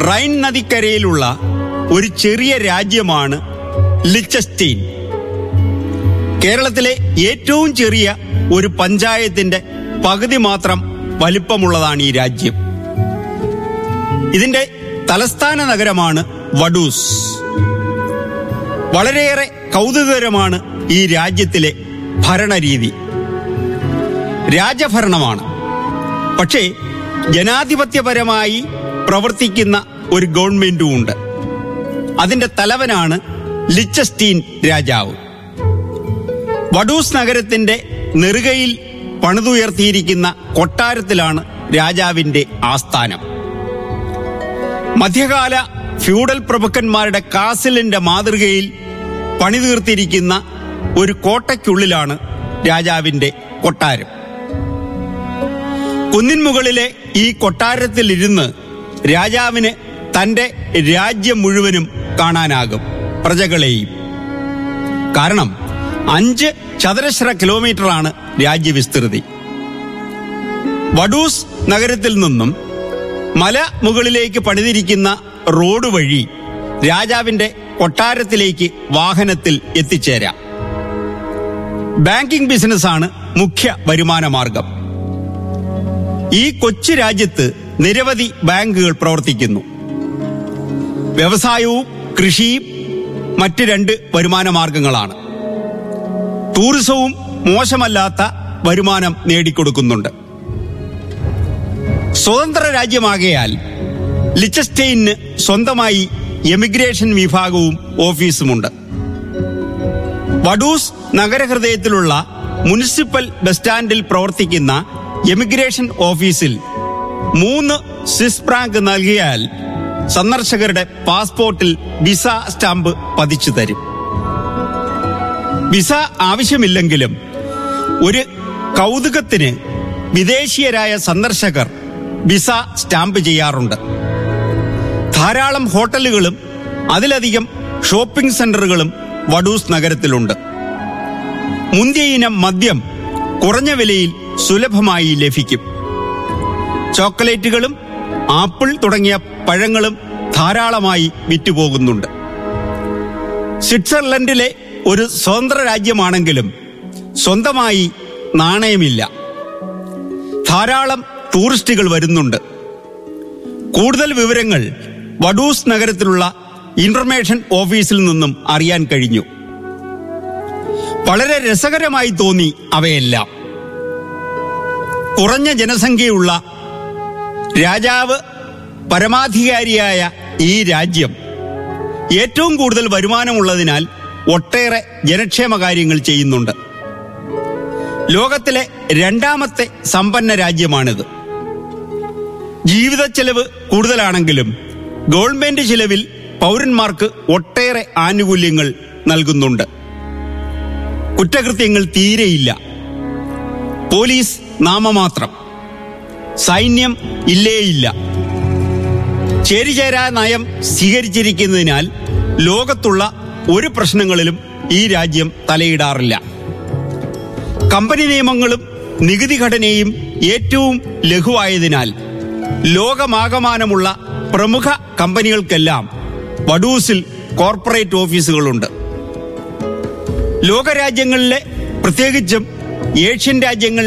Rhine നദിക്കരയിലുള്ള ഒരു ചെറിയ രാജ്യമാണ് ലിച്ചസ്റ്റീൻ കേരളത്തിലെ ഏറ്റവും ചെറിയ ഒരു പഞ്ചായത്തിന്റെ പകുതി മാത്രം വലിപ്പമുള്ളതാണ് ഈ രാജ്യം ഇതിന്റെ തലസ്ഥാന നഗരമാണ് വഡൂസ് വളരെയേറെ കൗതുകകരമാണ് ഈ രാജ്യത്തിലെ ഭരണരീതി രാജഭരണമാണ് പക്ഷേ ജനാധിപത്യപരമായി പ്രവർത്തിക്കുന്ന ഒരു ഗവൺമെന്റും ഉണ്ട് അതിന്റെ തലവനാണ് ലിച്ചസ്റ്റീൻ രാജാവ് വഡൂസ് നഗരത്തിന്റെ നെറുകയിൽ പണിതുയർത്തിയിരിക്കുന്ന കൊട്ടാരത്തിലാണ് രാജാവിന്റെ ആസ്ഥാനം മധ്യകാല ഫ്യൂഡൽ പ്രഭുക്കന്മാരുടെ കാസിലിന്റെ മാതൃകയിൽ പണിതീർത്തിരിക്കുന്ന ഒരു കോട്ടയ്ക്കുള്ളിലാണ് രാജാവിന്റെ കൊട്ടാരം കുന്നിൻ മുകളിലെ ഈ കൊട്ടാരത്തിലിരുന്ന് രാജാവിന് തന്റെ രാജ്യം മുഴുവനും കാണാനാകും പ്രജകളെയും കാരണം അഞ്ച് ചതുരശ്ര കിലോമീറ്ററാണ് രാജ്യവിസ്തൃതി വഡൂസ് നഗരത്തിൽ നിന്നും മല മുകളിലേക്ക് പണിതിരിക്കുന്ന റോഡ് വഴി രാജാവിന്റെ കൊട്ടാരത്തിലേക്ക് വാഹനത്തിൽ എത്തിച്ചേരാം ബാങ്കിംഗ് ബിസിനസ്സാണ് മുഖ്യ വരുമാന മാർഗം ഈ കൊച്ചു രാജ്യത്ത് നിരവധി ബാങ്കുകൾ പ്രവർത്തിക്കുന്നു വ്യവസായവും കൃഷിയും മറ്റ് രണ്ട് വരുമാന മാർഗങ്ങളാണ് ടൂറിസവും മോശമല്ലാത്ത വരുമാനം നേടിക്കൊടുക്കുന്നുണ്ട് സ്വതന്ത്ര രാജ്യമാകയാൽ ലിച്ചസ്റ്റെയിന് സ്വന്തമായി എമിഗ്രേഷൻ വിഭാഗവും ഓഫീസുമുണ്ട് വഡൂസ് നഗരഹൃദയത്തിലുള്ള മുനിസിപ്പൽ ബസ് സ്റ്റാൻഡിൽ പ്രവർത്തിക്കുന്ന എമിഗ്രേഷൻ ഓഫീസിൽ മൂന്ന് സ്വിസ് ഫ്രാങ്ക് നൽകിയാൽ സന്ദർശകരുടെ പാസ്പോർട്ടിൽ വിസ സ്റ്റാമ്പ് പതിച്ചു തരും വിസ ആവശ്യമില്ലെങ്കിലും ഒരു കൗതുകത്തിന് വിദേശീയരായ സന്ദർശകർ വിസ സ്റ്റാമ്പ് ചെയ്യാറുണ്ട് ധാരാളം ഹോട്ടലുകളും അതിലധികം ഷോപ്പിംഗ് സെന്ററുകളും വഡൂസ് നഗരത്തിലുണ്ട് മുന്തിയ ഇനം മദ്യം കുറഞ്ഞ വിലയിൽ സുലഭമായി ലഭിക്കും ചോക്ലേറ്റുകളും ആപ്പിൾ തുടങ്ങിയ പഴങ്ങളും ധാരാളമായി വിറ്റുപോകുന്നുണ്ട് സ്വിറ്റ്സർലൻഡിലെ ഒരു സ്വതന്ത്ര രാജ്യമാണെങ്കിലും സ്വന്തമായി നാണയമില്ല ധാരാളം ടൂറിസ്റ്റുകൾ വരുന്നുണ്ട് കൂടുതൽ വിവരങ്ങൾ വഡൂസ് നഗരത്തിലുള്ള ഇൻഫർമേഷൻ ഓഫീസിൽ നിന്നും അറിയാൻ കഴിഞ്ഞു വളരെ രസകരമായി തോന്നി അവയെല്ലാം കുറഞ്ഞ ജനസംഖ്യയുള്ള രാജാവ് പരമാധികാരിയായ ഈ രാജ്യം ഏറ്റവും കൂടുതൽ വരുമാനമുള്ളതിനാൽ ഒട്ടേറെ ജനക്ഷേമ കാര്യങ്ങൾ ചെയ്യുന്നുണ്ട് ലോകത്തിലെ രണ്ടാമത്തെ സമ്പന്ന രാജ്യമാണിത് ജീവിത ചെലവ് കൂടുതലാണെങ്കിലും ഗവൺമെന്റ് ചിലവിൽ പൗരന്മാർക്ക് ഒട്ടേറെ ആനുകൂല്യങ്ങൾ നൽകുന്നുണ്ട് കുറ്റകൃത്യങ്ങൾ തീരെയില്ല പോലീസ് നാമമാത്രം സൈന്യം ഇല്ലേയില്ല ചേരിചേരാ നയം സ്വീകരിച്ചിരിക്കുന്നതിനാൽ ലോകത്തുള്ള ഒരു പ്രശ്നങ്ങളിലും ഈ രാജ്യം തലയിടാറില്ല കമ്പനി നിയമങ്ങളും നികുതി ഘടനയും ഏറ്റവും ലഘുവായതിനാൽ ലോകമാകമാനമുള്ള പ്രമുഖ കമ്പനികൾക്കെല്ലാം വഡൂസിൽ കോർപ്പറേറ്റ് ഓഫീസുകളുണ്ട് ലോകരാജ്യങ്ങളിലെ പ്രത്യേകിച്ചും ഏഷ്യൻ രാജ്യങ്ങൾ